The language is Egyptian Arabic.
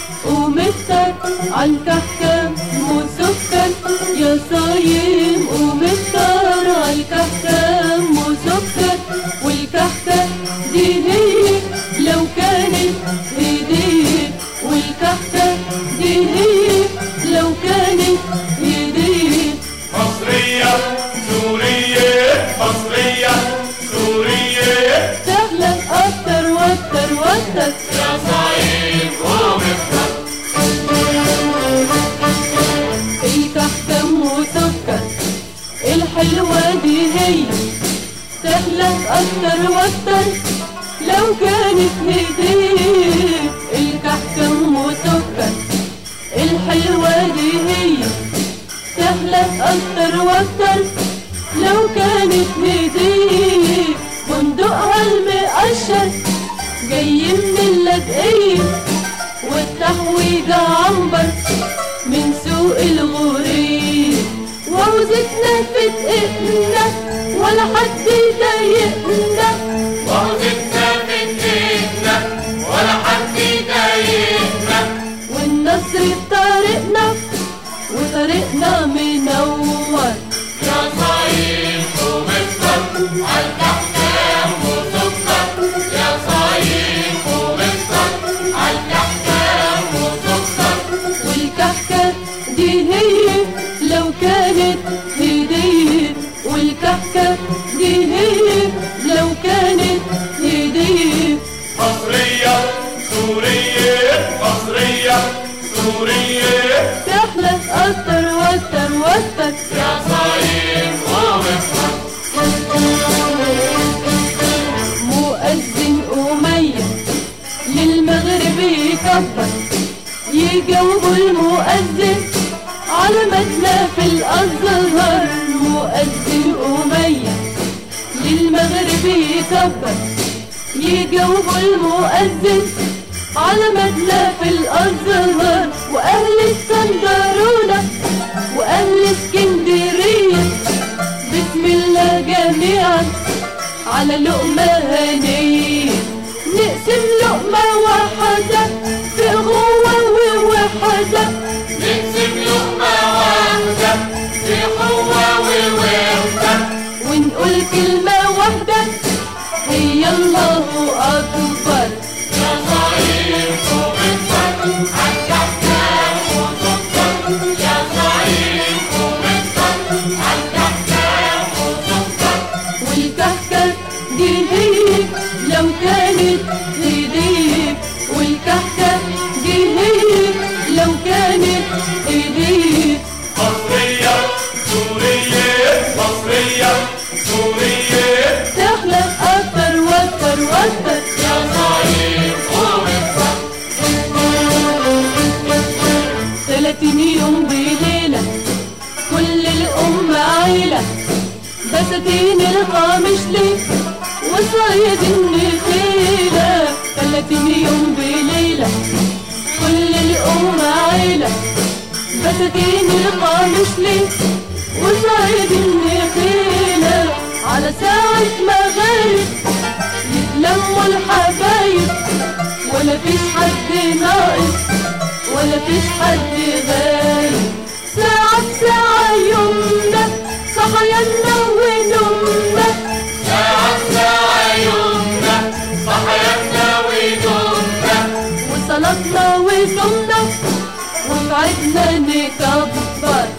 ومفتر عالكحكم وسكر يا صايم ومفتر عالكحكم وسكر والكحكة دي هي لو كانت هدية والكحكة دي هي لو كانت هدية مصرية سورية مصرية سورية تغلى أكتر وأكتر وأكتر يا صعيد ومفتر الكحكم وسكر الحلوة دي هي تغلى أكتر وأكتر لو كانت هدية الكحكم وسكر الحلوة دي هي تغلى أكتر وأكتر لو كانت هدية بندقها المقشر جاي من اللدقية والتحويجة عنبر من سوق الغورية وعوزتنا في دقيقنا ولا حد يضايقنا وعودتنا في ايدنا ولا حد يضايقنا والنصر في طريقنا وطريقنا منور يا صعيد ومفتر عالكحكام وسكر يا صعيد ومفتر عالكحكام وسكر والكحكة دي هي لو كانت هدية والكحكة دي هي لو كانت هدية مصرية سورية مصرية سورية تحلى أكتر وأكتر وأكتر يا صعيد ومفتر مؤذن أمية للمغرب يكبر يجاوبوا المؤذن على مدنا في الأزهر مؤذن أمية للمغرب يكبر يجاوبوا المؤذن على مدنا في الأزهر وأهل السندرونة وأهل اسكندرية بسم الله جميعا على لقمة هنية نقسم لقمة واحدة في غوة ووحدة نقسم لقمة واحدة في قوة ووحدة ونقول كلمة واحدة هي الله أكبر يا صعيد ومفتر عالكحكام وسكر يا صعيد ومفتر عالكحكام وسكر والكحكة دي هي لو كانت هدية والكحكة دي هي لو كانت هدية مصرية سورية مصرية سورية تحلى أكتر وأكتر وأكتر يا صعيد ومفتر ثلاثين يوم بليلة كل الأمة عيلة بساتين القامش ليه وصايد النخيلة ثلاثين يوم بليلة كل الأمة عيلة بساتين القامش ليه وصايد النخيلة على ساعة مغارب يتلموا الحبايب ولا فيش حد ناقص ولا فيش حد غايب ساعة بساعة يومنا صحينا ونومنا ساعة ساعة يومنا صحينا ونومنا وصلاتنا وصومنا وقعدنا نكبر